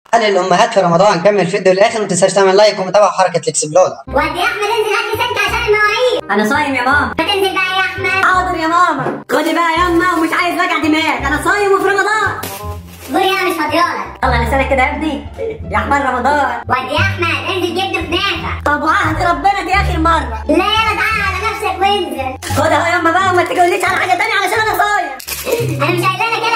هل الامهات في رمضان كمل الفيديو للاخر وما تنساش تعمل لايك ومتابعه حركه الاكسبلودر ودي يا احمد انزل هات لي سلك عشان المواعيد انا صايم يا ماما ما تنزل بقى يا احمد حاضر يا ماما خدي بقى يا اما ومش عايز وجع دماغ انا صايم وفي رمضان قول انا مش فاضيالك الله لسانك كده يا ابني يا احمد رمضان ودي يا احمد انزل جبنه كنافه طب وعهد ربنا دي اخر مره لا يلا تعالى على نفسك وانزل خدها يا اما بقى وما تقوليش على حاجه تانية علشان انا صايم انا مش عايزاك